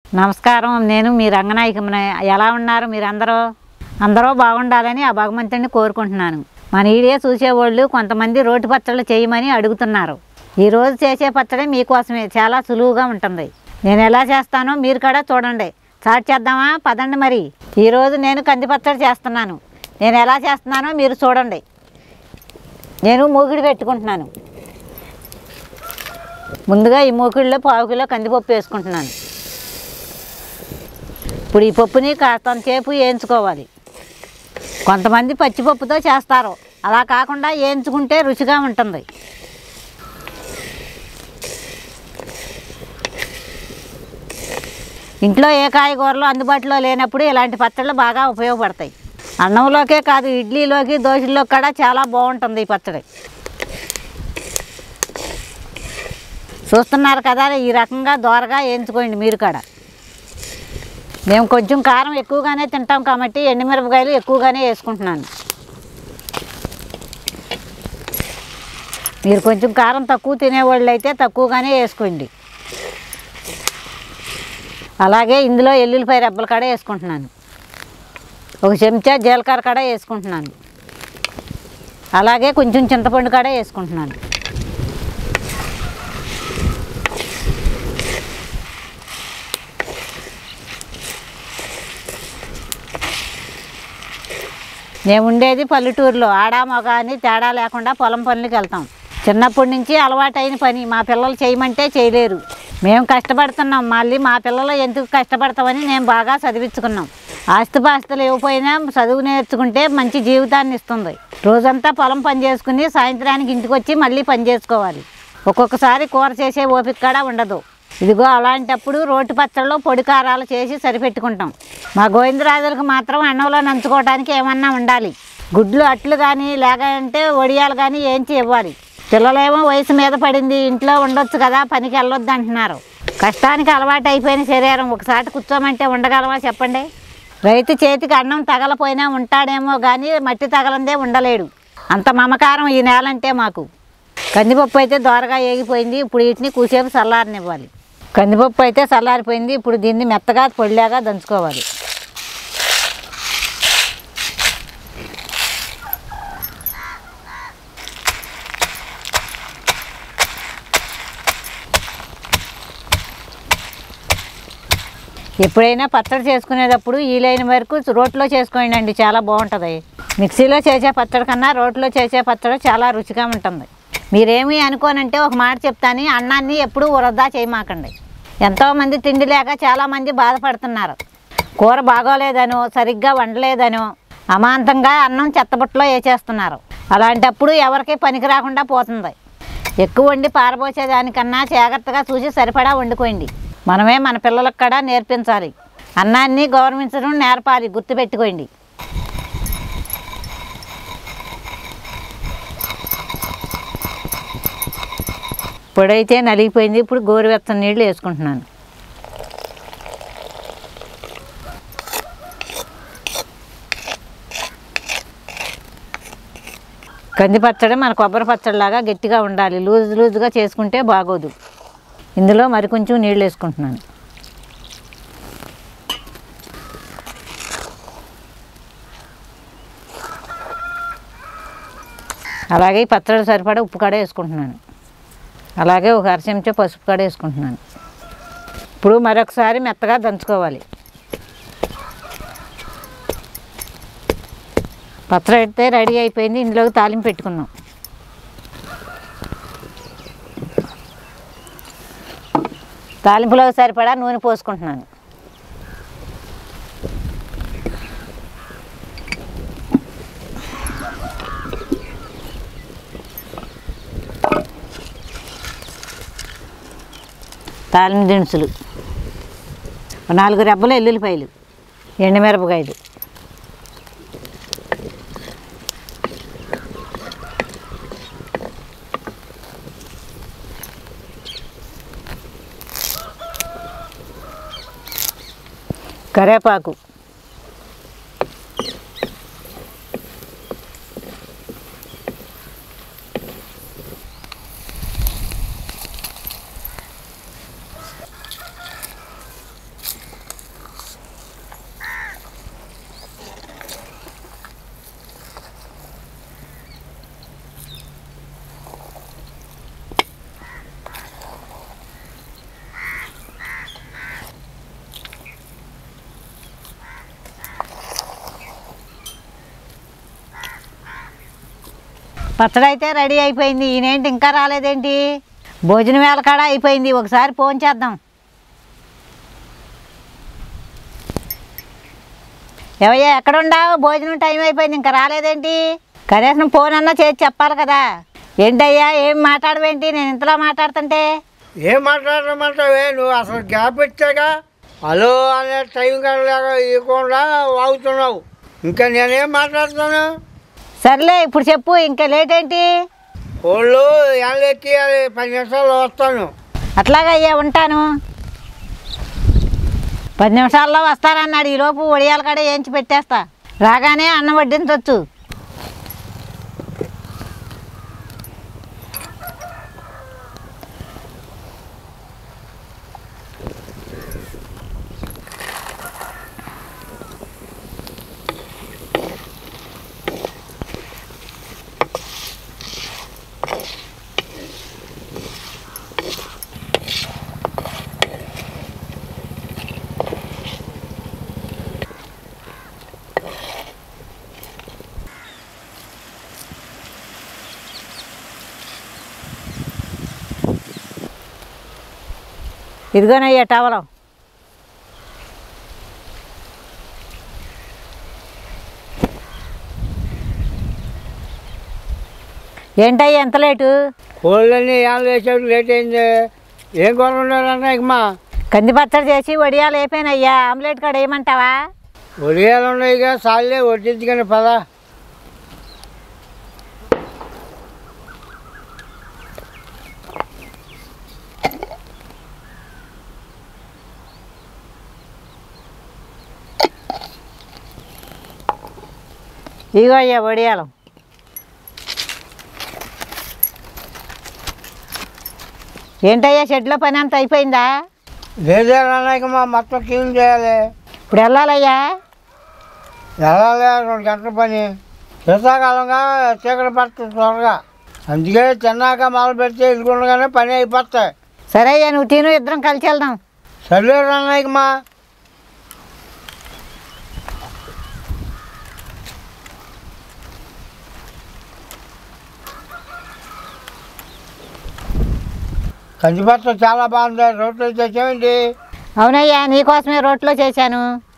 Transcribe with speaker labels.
Speaker 1: నమస్కారం నేను మీ రంగనాయకమ్మని ఎలా ఉన్నారు మీరందరూ అందరూ బాగుండాలని ఆ భగవంతుడిని కోరుకుంటున్నాను మన ఈడియో చూసేవాళ్ళు కొంతమంది రోటి పచ్చళ్ళు చేయమని అడుగుతున్నారు ఈరోజు చేసే పచ్చడి మీకోసమే చాలా సులువుగా ఉంటుంది నేను ఎలా చేస్తానో మీరు కూడా చూడండి స్టార్ట్ చేద్దామా పదండి మరి ఈరోజు నేను కంది పచ్చడి చేస్తున్నాను నేను ఎలా చేస్తున్నానో మీరు చూడండి నేను మూగిడి పెట్టుకుంటున్నాను ముందుగా ఈ మూకిడిలో పావు కిలో కందిపప్పు వేసుకుంటున్నాను ఇప్పుడు ఈ పప్పుని కాస్తంతసేపు వేయించుకోవాలి కొంతమంది పచ్చిపప్పుతో చేస్తారు అలా కాకుండా వేయించుకుంటే రుచిగా ఉంటుంది ఇంట్లో ఏ కాయగూరలు అందుబాటులో లేనప్పుడు ఇలాంటి పచ్చళ్ళు బాగా ఉపయోగపడతాయి అన్నంలోకే కాదు ఇడ్లీలోకి దోశల్లో కూడా చాలా బాగుంటుంది ఈ పచ్చడి చూస్తున్నారు కదా ఈ రకంగా దోరగా వేయించుకోండి మీరు కూడా మేము కొంచెం కారం ఎక్కువగానే తింటాం కాబట్టి ఎండుమిరపకాయలు ఎక్కువగానే వేసుకుంటున్నాను మీరు కొంచెం కారం తక్కువ తినేవాళ్ళు అయితే తక్కువగానే వేసుకోండి అలాగే ఇందులో ఎల్లుల్లిపాయ రెబ్బలు కూడా వేసుకుంటున్నాను ఒక చెంచా జీలకర్ర కూడా వేసుకుంటున్నాను అలాగే కొంచెం చింతపండు కూడా వేసుకుంటున్నాను మేము ఉండేది పల్లెటూరులో ఆడా మగ అని తేడా లేకుండా పొలం పనులకు వెళ్తాం చిన్నప్పటి నుంచి అలవాటైన పని మా పిల్లలు చేయమంటే చేయలేరు మేము కష్టపడుతున్నాం మళ్ళీ మా పిల్లలు ఎందుకు కష్టపడతామని మేము బాగా చదివించుకున్నాం ఆస్తిపాస్తులు ఇవ్వకపోయినా చదువు నేర్చుకుంటే మంచి జీవితాన్ని ఇస్తుంది రోజంతా పొలం పని చేసుకుని సాయంత్రానికి ఇంటికి వచ్చి మళ్ళీ పని చేసుకోవాలి ఒక్కొక్కసారి కూర చేసే ఓపిక కూడా ఉండదు ఇదిగో అలాంటప్పుడు రోటి పచ్చళ్ళు పొడి కారాలు చేసి సరిపెట్టుకుంటాం మా గోవిందరాజులకు మాత్రం అన్నంలో నంచుకోవడానికి ఏమన్నా ఉండాలి గుడ్లు అట్లు కానీ లేకంటే వడియాలు కానీ ఏంచి ఇవ్వాలి పిల్లలేమో వయసు మీద పడింది ఇంట్లో ఉండొచ్చు కదా పనికి వెళ్ళొద్దు అంటున్నారు కష్టానికి అలవాటు అయిపోయిన శరీరం ఒకసారి కూర్చోమంటే ఉండగలమా చెప్పండి రైతు చేతికి అన్నం తగలపోయినా ఉంటాడేమో కానీ మట్టి తగలందే ఉండలేడు అంత మమకారం ఈ నేలంటే మాకు కందిపప్పు అయితే దోరగా ఏగిపోయింది ఇప్పుడు వీటిని కూసేపు చల్లారనివ్వాలి కందిపప్పు అయితే చల్లారిపోయింది ఇప్పుడు దీన్ని మెత్తగా పొడిలాగా దంచుకోవాలి ఎప్పుడైనా పచ్చడి చేసుకునేటప్పుడు వీలైన వరకు రోట్లో చేసుకోండి అండి చాలా బాగుంటుంది మిక్సీలో చేసే పచ్చడి కన్నా రోట్లో చేసే పచ్చడి చాలా రుచిగా ఉంటుంది మీరేమీ అనుకోనంటే ఒక మాట చెప్తాను అన్నాన్ని ఎప్పుడూ వృధా చేయమాకండి ఎంతోమంది తిండి లేక చాలామంది బాధపడుతున్నారు కూర బాగోలేదనో సరిగ్గా వండలేదనో అమాంతంగా అన్నం చెత్తబుట్టలో వేసేస్తున్నారు అలాంటప్పుడు ఎవరికి పనికి రాకుండా పోతుంది ఎక్కువ వండి పారబోసేదానికన్నా జాగ్రత్తగా చూసి సరిపడా వండుకోండి మనమే మన పిల్లలకు కూడా నేర్పించాలి అన్నాన్ని గౌరవించడం నేర్పాలి గుర్తుపెట్టుకోండి పొడైతే నలిగిపోయింది ఇప్పుడు గోరువెచ్చని నీళ్ళు వేసుకుంటున్నాను కంది పచ్చడి మన కొబ్బరి పచ్చడిలాగా గట్టిగా ఉండాలి లూజ్ లూజ్గా చేసుకుంటే బాగోదు ఇందులో మరి కొంచెం నీళ్ళు వేసుకుంటున్నాను అలాగే ఈ పచ్చడి సరిపడా ఉప్పు కాడ వేసుకుంటున్నాను అలాగే ఒక అర చెంచా పసుపు కాడ వేసుకుంటున్నాను ఇప్పుడు మరొకసారి మెత్తగా దంచుకోవాలి పచ్చడి అయితే రెడీ అయిపోయింది ఇందులోకి తాలింపు పెట్టుకుందాం తాలింపులో సరిపడా నూనె పోసుకుంటున్నాను తాలింపు దినుసులు ఒక నాలుగు రెబ్బలు ఎల్లుల్లిపాయలు ఎండుమిరపకాయలు కరేపాకు పచ్చడి అయితే రెడీ అయిపోయింది ఈయనేంటి ఇంకా రాలేదేంటి భోజనం వేళ కాడ అయిపోయింది ఒకసారి ఫోన్ చేద్దాం ఏవయ్యా ఎక్కడుండావు భోజనం టైం అయిపోయింది ఇంకా రాలేదేంటి కనీసం ఫోన్ అన్నా చేసి చెప్పాలి కదా ఏంటయ్యా ఏం మాట్లాడవేంటి నేను ఇంతలా మాట్లాడుతుంటే
Speaker 2: ఏం మాట్లాడమంటావే నువ్వు అసలు గ్యాప్ ఇచ్చాగా హలో అనే టైం కూడా ఇవ్వకుండా వాగుతున్నావు ఇంకా నేనేం మాట్లాడుతాను
Speaker 1: సర్లే ఇప్పుడు చెప్పు ఇంకా లేట్ ఏంటి
Speaker 2: వాళ్ళు ఎక్కి పది నిమిషాలు వస్తాను
Speaker 1: అట్లాగా అయ్యా ఉంటాను పది నిమిషాల్లో వస్తారన్నాడు ఈలోపు వడియాల కాడ ఏంచి పెట్టేస్తా రాగానే అన్నం వడ్డించవచ్చు ఇదిగోనయ్యా టవలం ఏంటయ్యా ఎంత లేటు
Speaker 2: కోళ్ళని ఏం వేసాడు లేట్ అయింది ఏం కూర ఉండాలన్నా ఇక మా
Speaker 1: కంది పచ్చడి చేసి వడియాలు అయిపోయినయ్యా ఆమ్లెట్ కాడ ఏమంటావా
Speaker 2: ఉడియాలు ఉన్నాయిగా సాలే వడ్డించుకొని పదా
Speaker 1: ఇదిగో అయ్యా వడియాలు ఏంటయ్యా షెడ్లో పని అంత అయిపోయిందా
Speaker 2: లేదే నాన్న ఇక మా మొత్తం క్లీన్ చేయాలి
Speaker 1: ఇప్పుడు వెళ్ళాలయ్యా
Speaker 2: వెళ్ళాలి రెండు గంటల పని శీతాకాలంగా చీకటి పడుతుంది త్వరగా అందుకే తిన్నాక మొదలు పెడితే ఇదిగుండగానే పని అయిపోతాయి
Speaker 1: సరే అయ్యా నువ్వు తిను ఇద్దరం కలిసి వెళ్దాం
Speaker 2: సర్లే అన్నయ్యకి మా కందిపత్రం చాలా బాగుంది రోడ్లు తెచ్చామండి
Speaker 1: అవునయ్యా నీకోసమే రోట్లో చేశాను